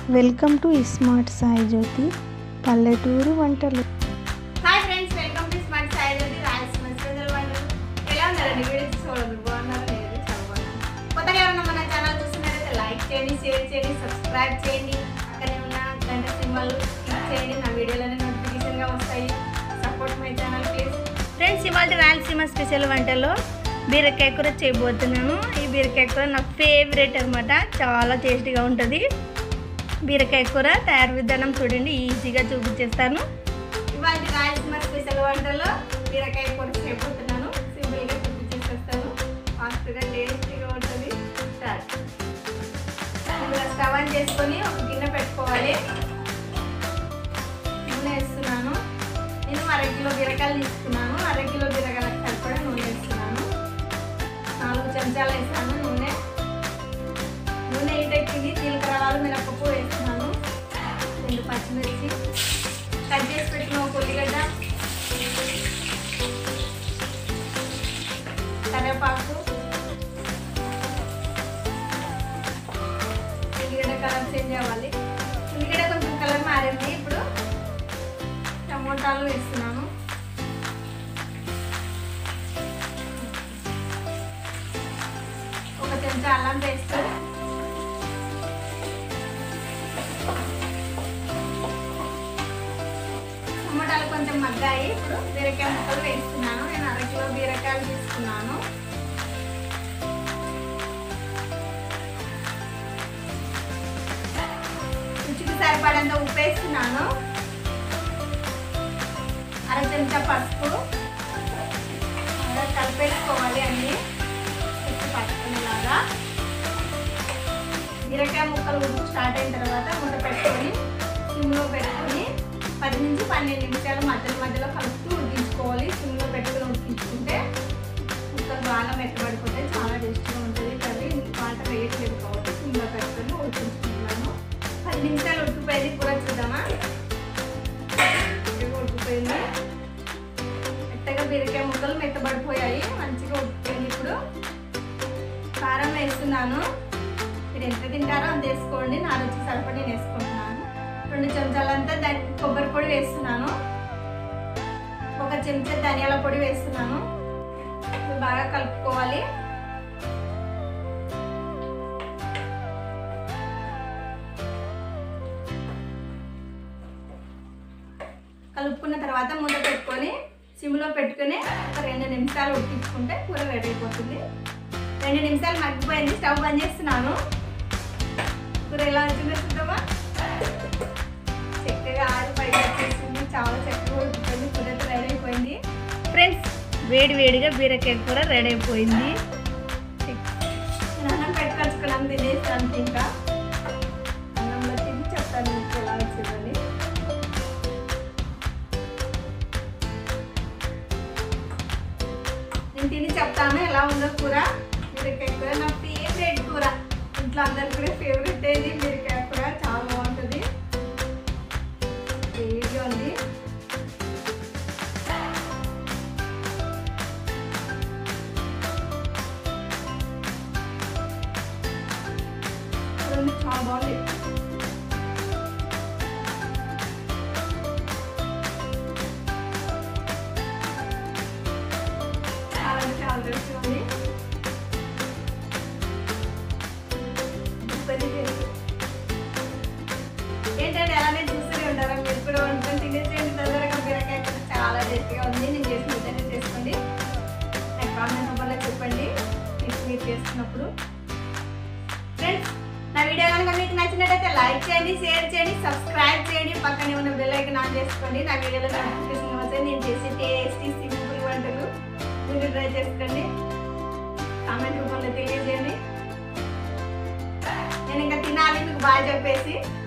welcome to smart Sai Jyothi పల్లెటూరు వంటలు hi friends welcome to smart Sai Jyothi Rayalaseema special వంటలు ఎలా ఉన్నారండి వీడియో చూడండి బాగున్నారు లేదు చాలా బాగున్నారు కొత్తగా ఎవరన్నా మన ఛానల్ చూస్తున్నట్లయితే లైక్ చేయండి షేర్ చేయండి సబ్స్క్రైబ్ చేయండి అక్కడే ఉన్న గంట సింబల్ క్లిక్ చేయండి నా వీడియోలన్నీ నోటిఫికేషన్గా వస్తాయి support my channel please friends ఇవాళ రాయలసీమ స్పెషల్ వంటలో బీరకాయ కూర చేయబోతున్నాను ఈ బీరకాయ కూర నా ఫేవరెట్ అనమాట చాలా టేస్టీగా ఉంటుంది బీరకాయ కూర తయారు విధానం చూడండి ఈజీగా చూపించేస్తాను ఇవాళ రాయలసీమ స్పెషల్ వంటలో బీరకాయ కూర చేయబోతున్నాను సింపుల్గా చూపించేసేస్తాను ఫాస్ట్గా టేస్టీగా ఉంటుంది స్టార్ట్ ముందుగా స్టవ్ ఆన్ చేసుకొని ఒక గిన్నె పెట్టుకోవాలి నూనె వేస్తున్నాను నేను అర కిలో బీరకాయలు తీసుకున్నాను అర కిలో బీరకాయలకు సరిపడా నూనె వేస్తున్నాను నాలుగు చెంచాలు వేసాను నూనె నూనె హీటెక్కింది జీలకర్ర ఆవాలు మినపప్పు వేస్తున్నాను రెండు పచ్చిమిర్చి కట్ చేసి పెట్టిన ఒక ఉల్లిగడ్డ కరివేపాకు ఉల్లిగడ్డ కలర్ చేంజ్ అవ్వాలి ఉల్లిగడ్డ కొంచెం కలర్ మారింది ఇప్పుడు టమోటాలు వేస్తున్నాను ఒక చెంచా అల్లం పేస్ట్ టమాటాలు కొంచెం మగ్గాయి ఇప్పుడు బీరకాయ ముక్కలు వేస్తున్నాను నేను అరకిలో బీరకాయలు తీసుకున్నాను రుచికి సరిపడంత ఉప్పు వేస్తున్నాను అర చెంచా పసుపు అలా కలిపేసుకోవాలి అన్నీ ఉప్పు పట్టుకునేలాగా బీరకాయ ముక్కలు ఉప్పు స్టార్ట్ అయిన తర్వాత మూత పెట్టుకొని సిమ్లో పెట్టుకొని పది నుంచి పన్నెండు నిమిషాలు మధ్యలో మధ్యలో కలుపుతూ ఉడికించుకోవాలి సిమ్లో పెట్టుకొని ఉడికించుకుంటే ముక్కలు బాగా మెత్తబడిపోతే చాలా టేస్టీగా ఉంటుంది కర్రీ వాటర్ వేయట్లేదు కాబట్టి సిమ్లో పెట్టుకొని ఉడికించుకుంటున్నాను పది నిమిషాలు ఉడికిపోయింది కూర చూద్దామా మంచిగా ఉడికిపోయింది మెత్తగా బీరకాయ ముక్కలు మెత్తబడిపోయాయి మంచిగా ఉడికిపోయింది ఇప్పుడు కారం వేస్తున్నాను మీరు ఎంత తింటారో అంత వేసుకోండి నా రుచి సరిపడి నేను వేసుకుంటున్నాను రెండు చెంచాలంతా దాని కొబ్బరి పొడి వేస్తున్నాను ఒక చెంచా ధనియాల పొడి వేస్తున్నాను ఇవి బాగా కలుపుకోవాలి కలుపుకున్న తర్వాత మూత పెట్టుకొని సిమ్లో పెట్టుకొని ఒక రెండు నిమిషాలు ఉడికించుకుంటే కూర రెడీ అయిపోతుంది రెండు నిమిషాలు మగ్గిపోయింది స్టవ్ బంద్ చేస్తున్నాను కూర ఎలా వచ్చిందో చూద్దామా చక్కగా ఆరు పైగా వచ్చేసింది చాలా చక్కగా ఉడికిపోయింది కూర అయితే రెడీ అయిపోయింది ఫ్రెండ్స్ వేడి వేడిగా బీరకాయ కూర రెడీ అయిపోయింది నేను అన్నం పెట్టుకొచ్చుకున్నాను తినేస్తాను ఇంకా అన్నంలో తిని చెప్తాను మీకు ఎలా వచ్చిందని నేను తిని చెప్తాను ఎలా ఉందో కూర బీరకాయ కూర నా ఫేవరెట్ కూర ఇంట్లో అందరికి కూడా ఫేవరెట్ ఏది బీరకాయ కూర చాలా బాగుంటుంది వేడిగా ఉంది చూడండి, చాలా బాగుంది చాలా అంటే చాలా టేస్టీగా ఉంది ఉప్పది తెలుసు ఏంటంటే అలానే చూస్తూనే ఉంటారా మీరు కూడా వండుకొని తినేసేయండి తొందరగా బీరకాయ కూర చాలా టేస్టీగా ఉంది నేను చేసిన విధంగా చేసుకోండి నాకు కామెంట్ వల్ల చెప్పండి మీకు మీరు చేసుకున్నప్పుడు ఫ్రెండ్స్ నా వీడియో కనుక మీకు నచ్చినట్టయితే లైక్ చేయండి షేర్ చేయండి సబ్స్క్రైబ్ చేయండి పక్కనే ఉన్న బెల్ ఐకన్ ఆన్ చేసుకోండి నా వీడియోలో నోటిఫికేషన్ వస్తే నేను చేసే టేస్టీ సింపుల్ వంటలు మీరు ట్రై చేసుకోండి కామెంట్ రూపంలో తెలియజేయండి నేను ఇంకా తినాలి మీకు బాగా చెప్పేసి